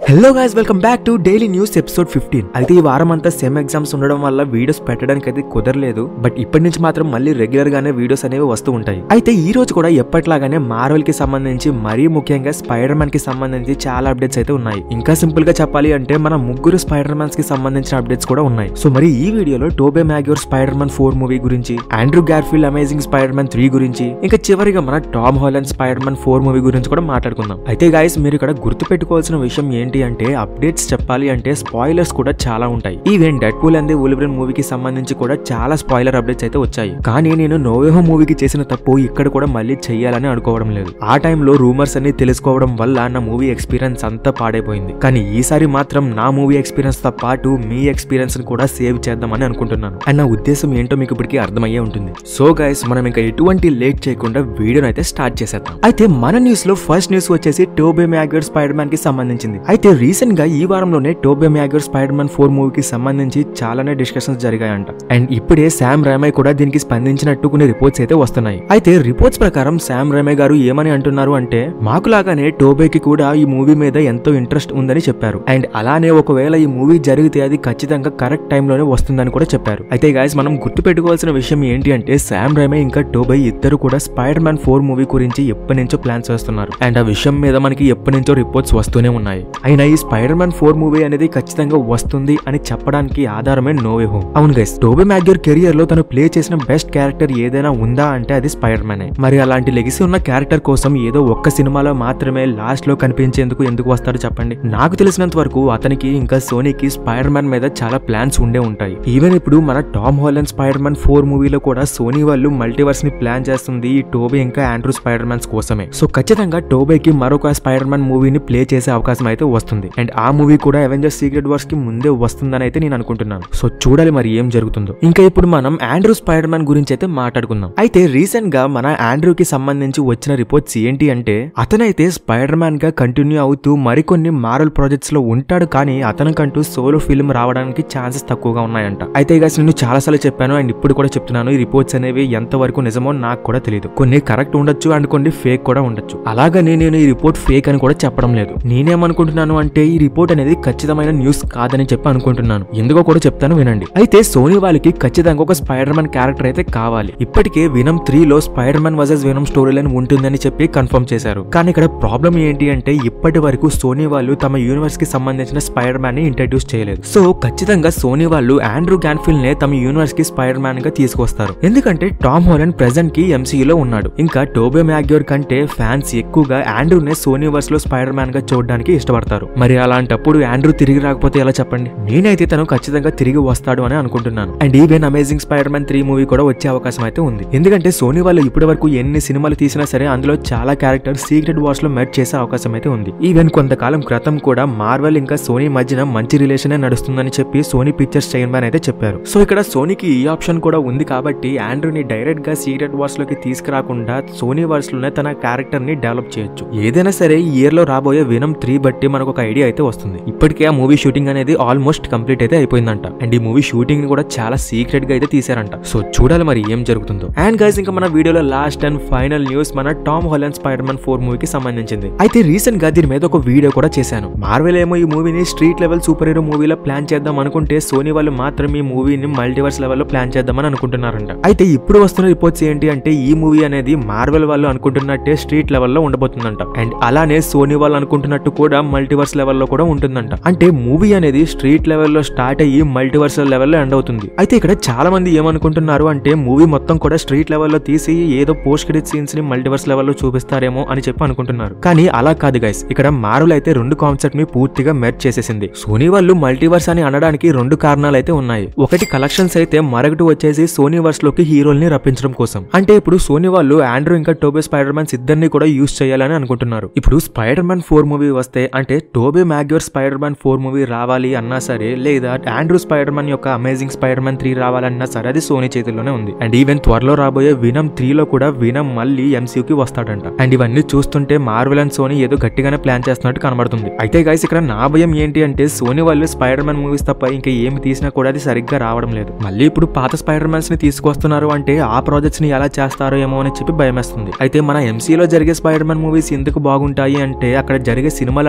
hello guys welcome back to daily news episode fifteen అయితే ఈ వారం అంతా సెమ్ ఎగ్జామ్స్ ఉండడం వల్ల వీడియోస్ పెట్టడానికి అయితే కుదరలేదు బట్ ఇప్పటి నుంచి మాత్రం మళ్ళీ రెగ్యులర్ గానే వీడియోస్ అనేవి వస్తూ ఉంటాయి అయితే ఈ రోజు కూడా ఎప్పటిలాగానే మార్వెల్ కి సంబంధించి మరీ ముఖ్యంగా స్పైడర్ మ్యాన్ కి సంబంధించి చాలా అప్డేట్స్ అయితే ఉన్నాయి ఇంకా సింపుల్ గా చెప్పాలి అంటే మన ముగ్గురు స్పైడర్ మ్యాన్స్ కి సంబంధించిన అప్డేట్స్ కూడా ఉన్నాయి సో మరి ఈ వీడియోలో Tobey Maguire Spider Man four movie గురించి Andrew Garfield Amazing Spider Man three గురించి ఇంకా చివరిగా మన Tom Holland Spider Man four movie గురించి కూడా మాట్లాడుకుందాం అయితే గాయస్ మీరు ఇక్కడ గుర్తు పెట్టుకోవాల్సిన విషయం ఏంటి అంటే అప్డేట్స్ చెప్పాలి అంటే స్పాయిలర్స్ కూడా చాలా ఉంటాయి ఈవెన్ డెడ్ పూల్ అండ్ ఉలిబ్రన్ మూవీకి సంబంధించి కూడా చాలా స్పాయిలర్ అప్డేట్స్ అయితే వచ్చాయి కానీ నేను నోవేహో మూవీకి చేసిన తప్పు ఇక్కడ కూడా మళ్ళీ చెయ్యాలని అనుకోవడం లేదు ఆ టైంలో రూమర్స్ అన్ని తెలుసుకోవడం వల్ల నా మూవీ ఎక్స్పీరియన్స్ అంతా పాడైపోయింది కానీ ఈసారి మాత్రం నా మూవీ ఎక్స్పీరియన్స్ తో పాటు మీ ఎక్స్పీరియన్స్ ని కూడా సేవ్ చేద్దామని అనుకుంటున్నాను అండ్ నా ఉద్దేశం ఏంటో మీకు ఇప్పటికీ అర్థమయ్యే ఉంటుంది సో గైస్ మనం ఇంకా ఎటువంటి లేట్ చేయకుండా వీడియోని అయితే స్టార్ట్ చేసేద్దాం అయితే మన న్యూస్ లో ఫస్ట్ న్యూస్ వచ్చేసి టోబే మ్యాగర్ స్పైడర్ మ్యాన్ కి సంబంధించింది అయితే రీసెంట్ గా ఈ వారంలోనే Tobey Maguire Spider Man four మూవీకి సంబంధించి చాలానే డిస్కషన్స్ జరిగాయంట అండ్ ఇప్పుడే శామ్ రామయ్ కూడా దీనికి స్పందించినట్టు కొన్ని రిపోర్ట్స్ అయితే వస్తున్నాయి అయితే రిపోర్ట్స్ ప్రకారం శామ్ రామయ్ గారు ఏమని అంటున్నారు అంటే మాకు లాగానే టోబేకి కూడా ఈ మూవీ మీద ఎంతో ఇంట్రెస్ట్ ఉందని చెప్పారు అండ్ అలానే ఒకవేళ ఈ మూవీ జరిగితే అది ఖచ్చితంగా కరెక్ట్ టైంలోనే వస్తుందని కూడా చెప్పారు అయితే గాయస్ మనం గుర్తు పెట్టుకోవాల్సిన విషయం ఏంటి అంటే శామ్ రైమే ఇంకా టోబై ఇద్దరు కూడా స్పైడర్ మ్యాన్ ఫోర్ మూవీ గురించి ఎప్పటి నుంచో ప్లాన్స్ చేస్తున్నారు అండ్ ఆ విషయం మీద మనకి ఎప్పటి నుంచో రిపోర్ట్స్ వస్తూనే ఉన్నాయి అయినా ఈ స్పైడర్ మ్యాన్ ఫోర్ మూవీ అనేది ఖచ్చితంగా వస్తుంది అని చెప్పడానికి ఆధారమే నోవే హోమ్ అవును గైస్ టోబే మ్యాగ్యూర్ కెరియర్ లో తను ప్లే చేసిన బెస్ట్ క్యారెక్టర్ ఏదైనా ఉందా అంటే అది స్పైడర్ మ్యాన్ మరి అలాంటి లెగసీ ఉన్న క్యారెక్టర్ కోసం ఏదో ఒక్క సినిమాలో మాత్రమే లాస్ట్ లో కనిపించేందుకు ఎందుకు వస్తాడో చెప్పండి నాకు తెలిసినంత వరకు అతనికి ఇంకా సోనీకి స్పైడర్ మ్యాన్ మీద చాలా ప్లాన్స్ ఉండే ఉంటాయి ఈవెన్ ఇప్పుడు మన Tom Holland Spider Man four మూవీలో కూడా సోనీ వాళ్ళు మల్టీవర్స్ ని ప్లాన్ చేస్తుంది ఈ టోబే ఇంకా ఆండ్రూ స్పైడర్ మ్యాన్స్ కోసమే సో ఖచ్చితంగా టోబేకి మరొక స్పైడర్ మ్యాన్ మూవీని ప్లే చేసే అవకాశం అయితే వస్తుంది అండ్ ఆ మూవీ కూడా అవెంజర్స్ సీక్రెట్ వార్స్ కి ముందే వస్తుందని అయితే నేను అనుకుంటున్నాను సో చూడాలి మరి ఏం జరుగుతుందో ఇంకా ఇప్పుడు మనం ఆండ్రూ స్పైడర్ మ్యాన్ గురించి అయితే మాట్లాడుకుందాం అయితే రీసెంట్ గా మన ఆండ్రూ కి సంబంధించి వచ్చిన రిపోర్ట్స్ ఏంటి అంటే అతనైతే స్పైడర్ మ్యాన్ గా కంటిన్యూ అవుతూ మరికొన్ని మారల్ ప్రాజెక్ట్స్ లో ఉంటాడు కానీ అతనికంటూ సోలో ఫిల్మ్ రావడానికి ఛాన్సెస్ తక్కువగా ఉన్నాయంట అయితే ఇక నేను చాలా సార్లు చెప్పాను అండ్ ఇప్పుడు కూడా చెప్తున్నాను ఈ రిపోర్ట్స్ అనేవి ఎంత వరకు నిజమో నాకు కూడా తెలియదు కొన్ని కరెక్ట్ ఉండొచ్చు అండ్ కొన్ని ఫేక్ కూడా ఉండొచ్చు అలాగని నేను ఈ రిపోర్ట్ ఫేక్ అని కూడా చెప్పడం లేదు నేనేమనుకుంటున్నాను అంటే ఈ రిపోర్ట్ అనేది ఖచ్చితమైన న్యూస్ కాదని చెప్పి అనుకుంటున్నాను ఎందుకో కూడా చెప్తాను వినండి అయితే సోనీ వాళ్ళకి ఖచ్చితంగా ఒక స్పైడర్ మ్యాన్ క్యారెక్టర్ అయితే కావాలి ఇప్పటికే వినమ్ త్రీ లో Spider Man versus Venom storyline ఉంటుందని చెప్పి కన్ఫర్మ్ చేశారు కానీ ఇక్కడ ప్రాబ్లం ఏంటి అంటే ఇప్పటి వరకు సోనీ వాళ్ళు తమ యూనివర్స్ కి సంబంధించిన స్పైడర్ మ్యాన్ ని ఇంట్రడ్యూస్ చేయలేదు సో ఖచ్చితంగా సోనీ వాళ్ళు ఆండ్రూ గ్యాన్ఫిల్ నే తమ యూనివర్స్ కి స్పైడర్ మ్యాన్ గా తీసుకొస్తారు ఎందుకంటే టామ్ హాలండ్ ప్రెసెంట్ కి MCU లో ఉన్నాడు ఇంకా టోబే మ్యాగ్యూర్ కంటే ఫ్యాన్స్ ఎక్కువగా ఆండ్రూ నే సోనీ వర్స్ లో స్పైడర్ మ్యాన్ గా చూడడానికి ఇష్టపడతారు మరి అలాంటప్పుడు ఆండ్రూ తిరిగి రాకపోతే ఎలా చెప్పండి నేనైతే తను ఖచ్చితంగా తిరిగి వస్తాడు అని అనుకుంటున్నాను and even Amazing Spider Man three movie కూడా వచ్చే అవకాశం అయితే ఉంది ఎందుకంటే సోనీ వాళ్ళు ఇప్పటి వరకు ఎన్ని సినిమాలు తీసినా సరే అందులో చాలా క్యారెక్టర్ సీక్రెట్ వార్స్ లో మెర్జ్ చేసే అవకాశం అయితే ఉంది ఈవెన్ కొంతకాలం క్రితం కూడా మార్వెల్ ఇంకా సోనీ మధ్యన మంచి రిలేషన్ నడుస్తుందని చెప్పి సోనీ పిక్చర్స్ చైర్మన్ అయితే చెప్పారు సో ఇక్కడ సోనీకి ఈ ఆప్షన్ కూడా ఉంది కాబట్టి ఆండ్రూని డైరెక్ట్ గా సీక్రెట్ వార్స్ లోకి తీసుకురాకుండా సోనీ వర్స్ లోనే తన క్యారెక్టర్ ని డెవలప్ చేయొచ్చు ఏదైనా సరే ఈ ఇయర్ లో రాబోయే వినం త్రీ బట్టి మనకు ఒక ఐడియా అయితే వస్తుంది ఇప్పటికే ఆ మూవీ షూటింగ్ అనేది ఆల్మోస్ట్ కంప్లీట్ అయితే అయిపోయిందంట అండ్ ఈ మూవీ షూటింగ్ ని కూడా చాలా సీక్రెట్ గా అయితే తీసారంట సో చూడాలి మరి ఏం జరుగుతుందో అండ్ గైస్ ఇంకా మన వీడియోలో లాస్ట్ అండ్ ఫైనల్ న్యూస్ మన Tom Holland Spider Man four మూవీకి సంబంధించింది అయితే రీసెంట్ గా దీని మీద ఒక వీడియో కూడా చేశాను మార్వెల్ ఏమో ఈ మూవీని స్ట్రీట్ లెవెల్ సూపర్ హీరో మూవీలో ప్లాన్ చేద్దాం అనుకుంటే సోనీ వాళ్ళు మాత్రం ఈ మూవీని మల్టీవర్స్ లెవెల్లో ప్లాన్ చేద్దామని అనుకుంటున్నారంట అయితే ఇప్పుడు వస్తున్న రిపోర్ట్స్ ఏంటి అంటే ఈ మూవీ అనేది మార్వెల్ వాళ్ళు అనుకుంటున్నట్టే స్ట్రీట్ లెవెల్లో ఉండబోతుందంట అండ్ అలానే సోనీ వాళ్ళు అనుకుంటున్నట్టు కూడా మల్టీవర్స్ లెవెల్లో కూడా ఉంటుందంట అంటే మూవీ అనేది స్ట్రీట్ లెవెల్లో స్టార్ట్ అయ్యి మల్టీవర్స్ లెవెల్లో ఎండ్ అవుతుంది అయితే ఇక్కడ చాలా మంది ఏమనుకుంటున్నారు అంటే మూవీ మొత్తం కూడా స్ట్రీట్ లెవెల్లో తీసి ఏదో పోస్ట్ క్రెడిట్ సీన్స్ ని మల్టీవర్స్ లెవెల్లో చూపిస్తారేమో అని చెప్పి అనుకుంటున్నారు కానీ అలా కాదు గైస్ ఇక్కడ మారుల్ అయితే రెండు కాన్సెప్ట్ ని పూర్తిగా మెర్చ్ చేసేసింది సోనీ వాళ్ళు మల్టీవర్స్ అని అనడానికి రెండు కారణాలు అయితే ఉన్నాయి ఒకటి కలెక్షన్స్ అయితే మరొకటి వచ్చేసి సోనీ వర్స్ లోకి హీరోల్ని రప్పించడం కోసం అంటే ఇప్పుడు సోనీ వాళ్ళు ఆండ్రూ ఇంకా టోబే స్పైడర్ మ్యాన్స్ ఇద్దరిని కూడా యూస్ చేయాలని అనుకుంటున్నారు ఇప్పుడు స్పైడర్ మ్యాన్ ఫోర్ మూవీ వస్తే అంటే Tobey Maguire Spider Man four movie రావాలి అన్నా సరే లేదా ఆండ్రూ స్పైడర్ మ్యాన్ యొక్క అమేజింగ్ స్పైడర్ మ్యాన్ త్రీ రావాలన్నా సరే అది సోనీ చేతుల్లోనే ఉంది అండ్ ఈవెన్ త్వరలో రాబోయే వినమ్ త్రీ లో కూడా వినమ్ మళ్ళీ MCU కి వస్తాడంట అండ్ ఇవన్నీ చూస్తుంటే మార్వెల్ అండ్ సోనీ ఏదో గట్టిగానే ప్లాన్ చేస్తున్నట్టు కనబడుతుంది అయితే గైస్ ఇక్కడ నా భయం ఏంటి అంటే సోనీ వాళ్ళు స్పైడర్ మ్యాన్ మూవీస్ తప్ప ఇంకా ఏమి తీసినా కూడా అది సరిగ్గా రావడం లేదు మళ్ళీ ఇప్పుడు పాత స్పైడర్ మ్యాన్స్ ని తీసుకొస్తున్నారు అంటే ఆ ప్రాజెక్ట్స్ ని ఎలా చేస్తారో ఏమో అని చెప్పి భయమేస్తుంది అయితే మన MCU లో జరిగే స్పైడర్ మ్యాన్ మూవీస్ ఎందుకు బాగుంటాయి అంటే అక్కడ జరిగే సినిమాలు అన్ని కూడా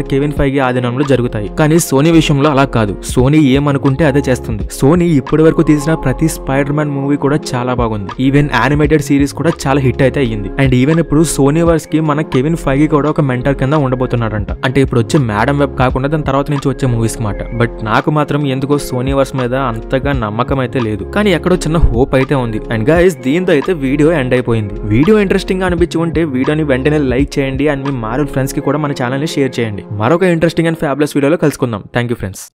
కెవిన్ ఫైగి ఆధీనంలో జరుగుతాయి కానీ సోనీ విషయంలో అలా కాదు సోనీ ఏమనుకుంటే అదే చేస్తుంది సోనీ ఇప్పటి వరకు తీసిన ప్రతి స్పైడర్ మ్యాన్ మూవీ కూడా చాలా బాగుంది ఈవెన్ యానిమేటెడ్ సిరీస్ కూడా చాలా హిట్ అయితే అయ్యింది అండ్ ఈవెన్ ఇప్పుడు సోనీ వర్స్ కి మన కెవిన్ ఫైగి కూడా ఒక మెంటర్ కింద ఉండబోతున్నాడంట అంటే ఇప్పుడు వచ్చే మేడం వెబ్ కాకుండా దాని తర్వాత నుంచి వచ్చే మూవీస్ మాట బట్ నాకు మాత్రం ఎందుకో సోనీ వర్స్ మీద అంతగా నమ్మకం అయితే లేదు కానీ ఎక్కడో చిన్న హోప్ అయితే ఉంది అండ్ గైస్ దీంతో అయితే వీడియో ఎండ్ అయిపోయింది వీడియో ఇంట్రెస్టింగ్ గా అనిపించి ఉంటే వీడియోని వెంటనే లైక్ చేయండి అండ్ మీ మారల్ ఫ్రెండ్స్ కి కూడా మన ఛానల్ ని షేర్ చేయండి మరొక ఇంట్రెస్టింగ్ అండ్ ఫ్యాబ్లెస్ వీడియోలో కలుసుకుందాం థ్యాంక్ యూ ఫ్రెండ్స్